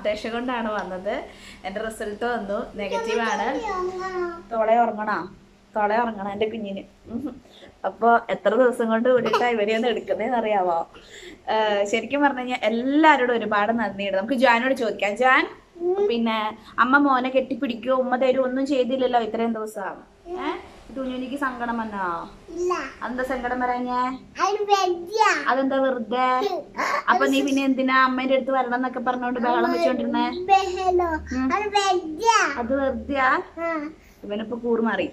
Updation കൊണ്ടാണ് വന്നത് എൻ്റെ റിസൾട്ട് വന്നു നെഗറ്റീവ് ആണ് തോളെ ഉറങ്ങണോ തോളെ ഉറങ്ങണം എൻ്റെ കുഞ്ഞിന് ഉം. അപ്പൊ എത്ര ദിവസം കൊണ്ട് കൂടിയിട്ടാ ഇവരെ ഒന്ന് എടുക്കുന്നതെന്ന് അറിയാവോ ഏഹ് ശരിക്കും പറഞ്ഞു കഴിഞ്ഞാൽ എല്ലാവരോടും ഒരുപാട് നന്ദിയുണ്ട് നമുക്ക് ജാനോട് ചോദിക്കാം ജാൻ പിന്നെ അമ്മ മോനെ കെട്ടിപ്പിടിക്കോ ഉമ്മ തരും ഒന്നും ചെയ്തില്ലല്ലോ ഇത്രയും ദിവസം ഏഹ് കുഞ്ഞുനിക്ക് സങ്കടം വന്നോ ഇല്ല എന്താ സങ്കടം പറയാഞ്ഞേ അത് വെജ്ജ അതെന്താ വെറുതെ അപ്പൊ നീ പിന്നെ എന്തിനാ അമ്മേന്റെ അടുത്ത് വരണം എന്നൊക്കെ പറഞ്ഞോണ്ട് ബഹളം വെച്ചോണ്ടിരുന്നേ ബഹലോ അത് വെജ്ജ അത് വെറുതെയാ ഇവനിപ്പോ കൂറുമാറി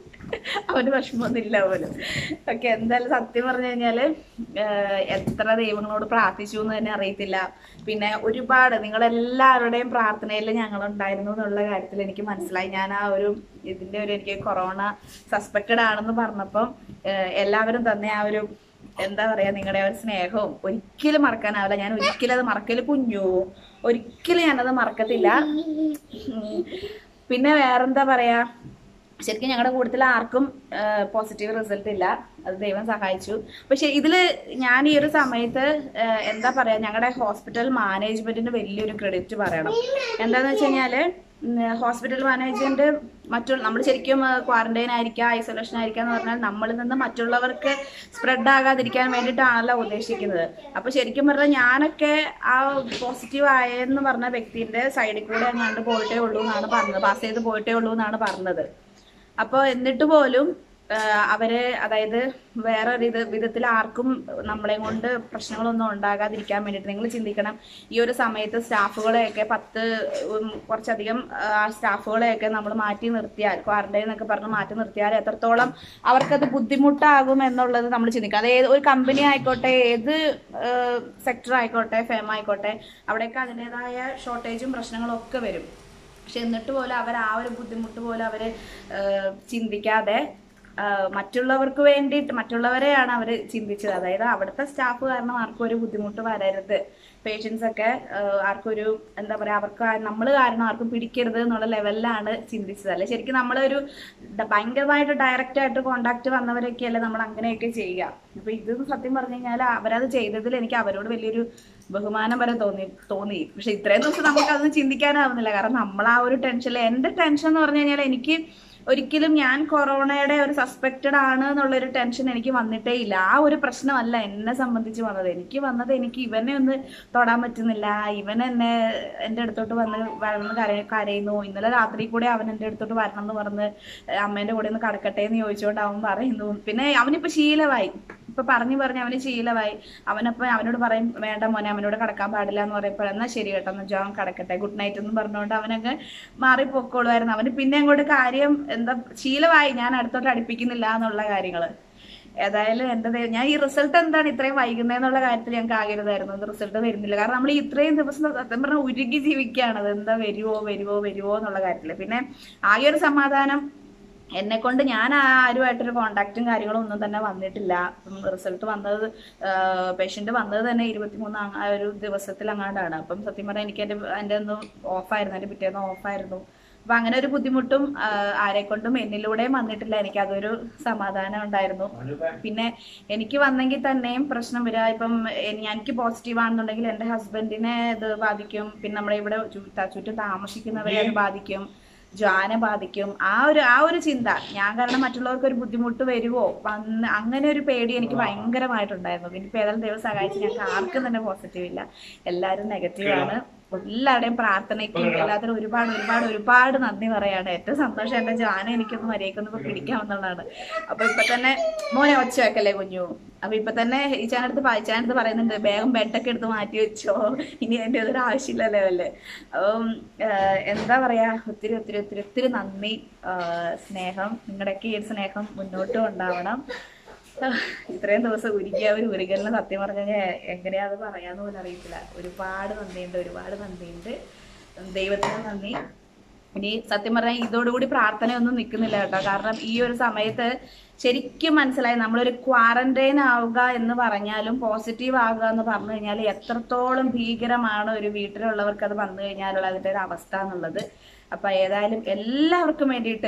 അവന് വിഷമമൊന്നുമില്ല പോലും ഓക്കെ എന്തായാലും സത്യം പറഞ്ഞു കഴിഞ്ഞാല് ഏഹ്, എത്ര ദൈവങ്ങളോട് പ്രാർത്ഥിച്ചു എന്ന് തന്നെ അറിയത്തില്ല പിന്നെ ഒരുപാട് നിങ്ങളെല്ലാവരുടെയും പ്രാർത്ഥനയിൽ ഞങ്ങൾ ഉണ്ടായിരുന്നു എന്നുള്ള കാര്യത്തിൽ എനിക്ക് മനസ്സിലായി ഞാൻ ആ ഒരു ഇതിന്റെ ഒരു എനിക്ക് കൊറോണ സസ്പെക്റ്റഡ് ആണെന്ന് പറഞ്ഞപ്പം ഏഹ്, എല്ലാവരും തന്നെ ആ ഒരു എന്താ പറയാ നിങ്ങളുടെ ആ ഒരു സ്നേഹവും ഒരിക്കലും മറക്കാനാവില്ല ഞാൻ ഒരിക്കലും അത് മറക്കല് കുഞ്ഞു ഒരിക്കലും ഞാനത് മറക്കത്തില്ല ഉം. പിന്നെ വേറെന്താ പറയാ ശരിക്കും ഞങ്ങളുടെ കൂട്ടത്തിൽ ആർക്കും പോസിറ്റീവ് റിസൾട്ട് ഇല്ല അത് ദൈവം സഹായിച്ചു പക്ഷെ ഇതില് ഞാൻ ഈ ഒരു സമയത്ത് ഏഹ്, എന്താ പറയാ ഞങ്ങളുടെ ഹോസ്പിറ്റൽ മാനേജ്മെന്റിന് വലിയൊരു ക്രെഡിറ്റ് പറയണം എന്താന്ന് വെച്ച് കഴിഞ്ഞാല് ഹോസ്പിറ്റൽ മാനേജ്മെന്റ് മറ്റുള്ള നമ്മൾ ശരിക്കും ക്വാറന്റൈൻ ആയിരിക്കാം ഐസൊലേഷൻ ആയിരിക്കാം എന്ന് പറഞ്ഞാൽ നമ്മളിൽ നിന്ന് മറ്റുള്ളവർക്ക് സ്പ്രെഡ് ആകാതിരിക്കാൻ വേണ്ടിയിട്ടാണല്ലോ ഉദ്ദേശിക്കുന്നത് അപ്പൊ ശരിക്കും പറഞ്ഞാൽ ഞാനൊക്കെ ആ പോസിറ്റീവ് ആയെന്ന് പറഞ്ഞ വ്യക്തിന്റെ സൈഡിൽ കൂടെ അങ്ങാണ്ട് പോയിട്ടേ ഉള്ളൂ എന്നാണ് പറഞ്ഞത് പാസ് ചെയ്ത് പോയിട്ടേ ഉള്ളൂ എന്നാണ് പറഞ്ഞത് അപ്പോൾ എന്നിട്ട് പോലും ആ, അവര് അതായത് വേറെ ഒരു ഇത് വിധത്തിൽ ആർക്കും നമ്മളെ കൊണ്ട് പ്രശ്നങ്ങളൊന്നും ഉണ്ടാകാതിരിക്കാൻ വേണ്ടിയിട്ട് നിങ്ങൾ ചിന്തിക്കണം ഈ ഒരു സമയത്ത് സ്റ്റാഫുകളെയൊക്കെ പത്ത് ഉം, കുറച്ചധികം ആ, സ്റ്റാഫുകളെയൊക്കെ നമ്മൾ മാറ്റി നിർത്തിയാൽ ക്വാറന്റൈൻ എന്നൊക്കെ പറഞ്ഞ് മാറ്റി നിർത്തിയാൽ എത്രത്തോളം അവർക്കത് ബുദ്ധിമുട്ടാകും എന്നുള്ളത് നമ്മൾ ചിന്തിക്കുക അത് ഏത് ഒരു കമ്പനി ആയിക്കോട്ടെ ഏത് സെക്ടർ ആയിക്കോട്ടെ ഫേം ആയിക്കോട്ടെ അവിടെയൊക്കെ അതിൻ്റെതായ ഷോർട്ടേജും പ്രശ്നങ്ങളും ഒക്കെ വരും പക്ഷെ എന്നിട്ട് പോലും അവർ ആ ഒരു ബുദ്ധിമുട്ട് പോലും അവര് ഏഹ്, ചിന്തിക്കാതെ ഏഹ്, മറ്റുള്ളവർക്ക് വേണ്ടിയിട്ട് മറ്റുള്ളവരെയാണ് അവർ ചിന്തിച്ചത് അതായത് അവിടുത്തെ സ്റ്റാഫ് കാരണം ആർക്കും ഒരു ബുദ്ധിമുട്ട് വരരുത് പേഷ്യൻസ് ഒക്കെ ഏഹ്, ആർക്കും ഒരു എന്താ പറയാ അവർക്ക് നമ്മൾ കാരണം ആർക്കും പിടിക്കരുത് എന്നുള്ള ലെവലിലാണ് ചിന്തിച്ചത് അല്ലെ ശരിക്കും നമ്മളൊരു ഡ- ഭയങ്കരമായിട്ട് ഡയറക്റ്റ് ആയിട്ട് കോണ്ടാക്ട് വന്നവരൊക്കെയല്ലേ നമ്മൾ അങ്ങനെയൊക്കെ ചെയ്യുക അപ്പൊ ഇത് സത്യം പറഞ്ഞു കഴിഞ്ഞാൽ അവരത് ചെയ്തതിൽ എനിക്ക് അവരോട് വലിയൊരു ബഹുമാനം വരെ തോന്നി തോന്നി പക്ഷെ ഇത്രയും ദിവസം നമുക്ക് അതൊന്നും ചിന്തിക്കാനാവുന്നില്ല കാരണം നമ്മൾ ആ ഒരു ടെൻഷനിൽ എന്റെ ടെൻഷൻ എന്ന് പറഞ്ഞു കഴിഞ്ഞാൽ എനിക്ക് ഒരിക്കലും ഞാൻ കൊറോണയുടെ ഒരു സസ്പെക്റ്റഡ് ആണ് എന്നുള്ളൊരു ടെൻഷൻ എനിക്ക് വന്നിട്ടേ ഇല്ല ആ ഒരു പ്രശ്നമല്ല എന്നെ സംബന്ധിച്ച് വന്നത് എനിക്ക് വന്നത് എനിക്ക് ഇവനെ ഒന്ന് തൊടാൻ പറ്റുന്നില്ല ഇവൻ എന്നെ എൻ്റെ അടുത്തോട്ട് വന്ന് വന്ന് കര കരയുന്നു ഇന്നലെ രാത്രി കൂടെ അവൻ എൻ്റെ അടുത്തോട്ട് വരണം എന്ന് പറഞ്ഞ് അമ്മേൻ്റെ കൂടെ ഒന്ന് കടക്കട്ടെ എന്ന് ചോദിച്ചുകൊണ്ട് അവൻ പറയുന്നു പിന്നെ അവനിപ്പോ ശീലമായി ഇപ്പൊ പറഞ്ഞു പറഞ്ഞ് അവന് ശീലമായി അവനപ്പൊ അവനോട് പറയും വേണ്ട മോനെ അവനോട് കടക്കാൻ പാടില്ല എന്ന് പറയുമ്പോൾ എന്നാ ശരി കേട്ടോ എന്നാ ജോൻ കടക്കട്ടെ ഗുഡ് നൈറ്റ് എന്ന് പറഞ്ഞുകൊണ്ട് അവനങ്ങ് മാറി പൊക്കോളുമായിരുന്നു അവന് പിന്നെ അങ്ങോട്ട് കാര്യം എന്താ ശീലമായി ഞാൻ അടുത്തോട്ട് അടുപ്പിക്കുന്നില്ല എന്നുള്ള കാര്യങ്ങള് ഏതായാലും എന്റെ ദൈവം ഞാൻ ഈ റിസൾട്ട് എന്താണ് ഇത്രയും വൈകുന്നതെന്നുള്ള കാര്യത്തിൽ ഞങ്ങൾക്ക് ആകരുതായിരുന്നു റിസൾട്ട് വരുന്നില്ല കാരണം നമ്മൾ ഇത്രയും ദിവസം സത്യം പറഞ്ഞാൽ ഉരുകി ജീവിക്കുകയാണ് അത് എന്താ വരുവോ വരുവോ വരുവോ എന്നുള്ള കാര്യത്തില് പിന്നെ ആകെ ഒരു സമാധാനം എന്നെ കൊണ്ട് ഞാൻ ആരുമായിട്ടൊരു കോണ്ടാക്റ്റും കാര്യങ്ങളും ഒന്നും തന്നെ വന്നിട്ടില്ല റിസൾട്ട് വന്നത് പേഷ്യന്റ് വന്നത് തന്നെ ഇരുപത്തിമൂന്ന് അങ്ങ- ആ ഒരു ദിവസത്തിൽ അങ്ങാണ്ടാണ് അപ്പം സത്യം പറഞ്ഞാൽ എനിക്ക് എൻ്റെ എൻ്റെ ഒന്ന് ഓഫായിരുന്നു എൻ്റെ പിറ്റേന്ന് ഓഫായിരുന്നു അപ്പൊ അങ്ങനെ ഒരു ബുദ്ധിമുട്ടും ആ, ആരെ കൊണ്ടും എന്നിലൂടെയും വന്നിട്ടില്ല എനിക്ക് അതൊരു സമാധാനം ഉണ്ടായിരുന്നു പിന്നെ എനിക്ക് വന്നെങ്കിൽ തന്നെയും പ്രശ്നം വരിക ഇപ്പം എ- എനിക്ക് പോസിറ്റീവ് ആണെന്നുണ്ടെങ്കിൽ എൻ്റെ ഹസ്ബൻഡിനെ ഇത് ബാധിക്കും പിന്നെ നമ്മുടെ ഇവിടെ ചു- ത- ചുറ്റും താമസിക്കുന്നവരെ അത് ബാധിക്കും ജ്വാനെ ബാധിക്കും ആ ഒരു ആ ഒരു ചിന്ത ഞാൻ കാരണം മറ്റുള്ളവർക്ക് ഒരു ബുദ്ധിമുട്ട് വരുമോ വന്ന് അങ്ങനെ ഒരു പേടി എനിക്ക് ഭയങ്കരമായിട്ടുണ്ടായിരുന്നു പിന്നെ ഇപ്പൊ ഏതായാലും ദൈവം സഹായിച്ച് ഞങ്ങൾക്ക് ആർക്കും തന്നെ പോസിറ്റീവ് ഇല്ല എല്ലാവരും നെഗറ്റീവ് ആണ് എല്ലാവരുടെയും പ്രാർത്ഥനയ്ക്കും എല്ലാത്തിനും ഒരുപാട് ഒരുപാട് ഒരുപാട് നന്ദി പറയാണ് ഏറ്റവും സന്തോഷം എന്റെ ജാന എനിക്കൊന്ന് മര്യാദക്കൊന്ന് ഇപ്പൊ പിടിക്കാമെന്നുള്ളതാണ് അപ്പൊ ഇപ്പൊ തന്നെ മോനെ ഒച്ച വെക്കല്ലേ കുഞ്ഞു അപ്പൊ ഇപ്പൊ തന്നെ ഈ ചാനടുത്ത് ചാനടുത്ത് പറയുന്നുണ്ട് വേഗം ബെഡൊക്കെ എടുത്ത് മാറ്റി വെച്ചോ ഇനി എന്റെ അതൊരു ആവശ്യമില്ലല്ലോ അല്ലേ അപ്പം ആഹ് എന്താ പറയാ ഒത്തിരി ഒത്തിരി ഒത്തിരി ഒത്തിരി നന്ദി ആഹ് സ്നേഹം നിങ്ങളുടെയൊക്കെ ഈ ഒരു സ്നേഹം മുന്നോട്ടും ഉണ്ടാവണം ആഹ് ഇത്രയും ദിവസം ഉരുകിയ ഒരു ഉരുകലിന് സത്യം പറഞ്ഞു കഴിഞ്ഞാൽ എങ്ങനെയാ അത് പറയാന്ന് പോലും അറിയത്തില്ല ഒരുപാട് നന്ദിയുണ്ട് ഒരുപാട് നന്ദിയുണ്ട് ദൈവത്തിന് നന്ദി ഇനി സത്യം പറഞ്ഞാൽ ഇതോടുകൂടി പ്രാർത്ഥനയൊന്നും നിൽക്കുന്നില്ല കേട്ടോ കാരണം ഈ ഒരു സമയത്ത് ശരിക്കും മനസ്സിലായി നമ്മളൊരു ക്വാറന്റൈൻ ആവുക എന്ന് പറഞ്ഞാലും പോസിറ്റീവ് ആവുക എന്ന് പറഞ്ഞു കഴിഞ്ഞാൽ എത്രത്തോളം ഭീകരമാണ് ഒരു വീട്ടിലുള്ളവർക്ക് അത് വന്നു കഴിഞ്ഞാലുള്ള അതിന്റെ ഒരു അവസ്ഥ എന്നുള്ളത് അപ്പൊ ഏതായാലും എല്ലാവർക്കും വേണ്ടിയിട്ട്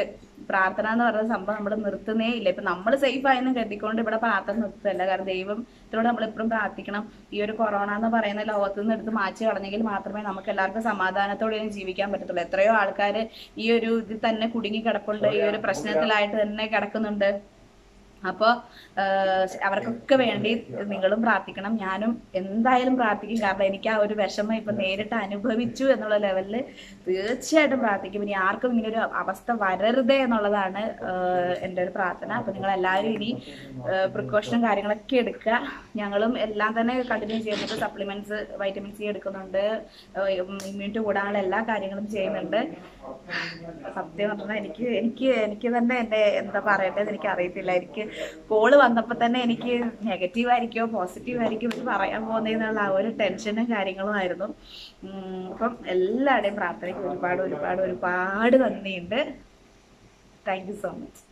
പ്രാർത്ഥന എന്ന് പറയുന്ന സംഭവം നമ്മൾ നിർത്തുന്നേ ഇല്ല ഇപ്പൊ നമ്മൾ സേഫ് ആയെന്ന് കരുതിക്കൊണ്ട് ഇവിടെ പ്രാർത്ഥന നിർത്തുകയല്ല കാരണം ദൈവത്തിനോട് നമ്മൾ എപ്പോഴും പ്രാർത്ഥിക്കണം ഈ ഒരു കൊറോണ എന്ന് പറയുന്ന ലോകത്ത് നിന്ന് എടുത്ത് മാറ്റി കളഞ്ഞെങ്കിൽ മാത്രമേ നമുക്ക് എല്ലാവർക്കും സമാധാനത്തോടെ ജീവിക്കാൻ പറ്റത്തുള്ളൂ എത്രയോ ആൾക്കാർ ഈ ഒരു ഇതിൽ തന്നെ കുടുങ്ങി കിടപ്പുണ്ട് ഈ ഒരു പ്രശ്നത്തിലായിട്ട് തന്നെ കിടക്കുന്നുണ്ട് അപ്പോൾ അവർക്കൊക്കെ വേണ്ടി നിങ്ങളും പ്രാർത്ഥിക്കണം ഞാനും എന്തായാലും പ്രാർത്ഥിക്കും കാരണം എനിക്ക് ആ ഒരു വിഷമം ഇപ്പൊ നേരിട്ട് അനുഭവിച്ചു എന്നുള്ള ലെവലിൽ തീർച്ചയായിട്ടും പ്രാർത്ഥിക്കും ഇനി ആർക്കും ഇങ്ങനെ ഒരു അവസ്ഥ വരരുതേ എന്നുള്ളതാണ് ആഹ് എൻ്റെ ഒരു പ്രാർത്ഥന അപ്പൊ നിങ്ങൾ എല്ലാവരും ഇനി പ്രിക്കോഷനും കാര്യങ്ങളൊക്കെ എടുക്കുക ഞങ്ങളും എല്ലാം തന്നെ കണ്ടിന്യൂ ചെയ്യുന്നുണ്ട് സപ്ലിമെന്റ്സ് വൈറ്റമിൻ സി എടുക്കുന്നുണ്ട് ഇമ്മ്യൂണിറ്റി കൂടാനുള്ള എല്ലാ കാര്യങ്ങളും ചെയ്യുന്നുണ്ട് സത്യം പറഞ്ഞാൽ എനിക്ക് എനിക്ക് എനിക്ക് തന്നെ എൻ്റെ എന്താ പറയേണ്ടത് എനിക്ക് അറിയത്തില്ല എനിക്ക് കോള് വന്നപ്പോൾ തന്നെ എനിക്ക് നെഗറ്റീവ് ആയിരിക്കോ പോസിറ്റീവ് ആയിരിക്കോ ഇത് പറയാൻ പോകുന്നതെന്നുള്ള ആ ഒരു ടെൻഷനും കാര്യങ്ങളും ആയിരുന്നു ഉം, അപ്പം എല്ലാവരുടെയും പ്രാർത്ഥനയ്ക്ക് ഒരുപാട് ഒരുപാട് ഒരുപാട് നന്ദിയുണ്ട് താങ്ക് യു സോ മച്ച്